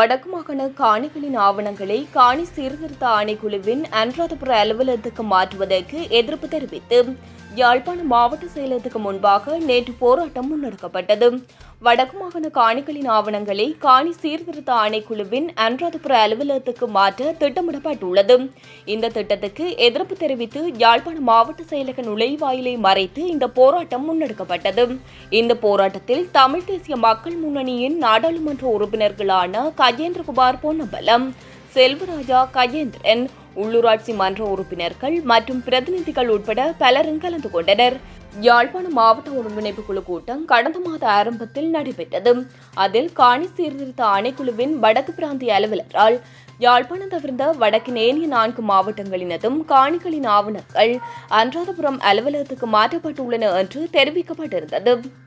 வடக்கு மாகாண காணிகளின் ஆவணங்களை காணி சீர்திருத்த ஆணைக்குழுவின் அனுராதபுர அலுவலகத்துக்கு மாற்றுவதற்கு எதிர்ப்பு தெரிவித்து யாழ்ப்பாணம் மாவட்ட செயலகத்துக்கு முன்பாக நேற்று போராட்டம் முன்னெடுக்கப்பட்டது வடக்கு மாகாண காணிகளின் ஆவணங்களை காணி சீர்திருத்த ஆணைக்குழுவின் அனுராதபுர அலுவலகத்துக்கு மாற்ற திட்டமிடப்பட்டுள்ளது இந்த திட்டத்துக்கு எதிர்ப்பு தெரிவித்து யாழ்ப்பாணம் மாவட்ட செயலக நுழைவாயிலை மறைத்து இந்த போராட்டம் முன்னெடுக்கப்பட்டது இந்த போராட்டத்தில் தமிழ் தேசிய மக்கள் முன்னணியின் நாடாளுமன்ற உறுப்பினர்களான கஜேந்திரகுமார் பொன்னம்பலம் செல்வராஜா கஜேந்திரன் உள்ளூராட்சி மன்ற உறுப்பினர்கள் மற்றும் பிரதிநிதிகள் உட்பட பலரும் கலந்து கொண்டனர் யாழ்ப்பாணம் மாவட்ட ஒருங்கிணைப்பு குழு கூட்டம் கடந்த மாத ஆரம்பத்தில் நடைபெற்றது அதில் காணி சீர்திருத்த ஆணைக்குழுவின் வடக்கு பிராந்திய அலுவலரால் யாழ்ப்பாணம் தவிர்ந்த வடக்கின் ஏனைய நான்கு மாவட்டங்களினதும் காணிகளின் ஆவணங்கள் அனுராதபுரம் அலுவலகத்துக்கு மாற்றப்பட்டுள்ளன என்று தெரிவிக்கப்பட்டிருந்தது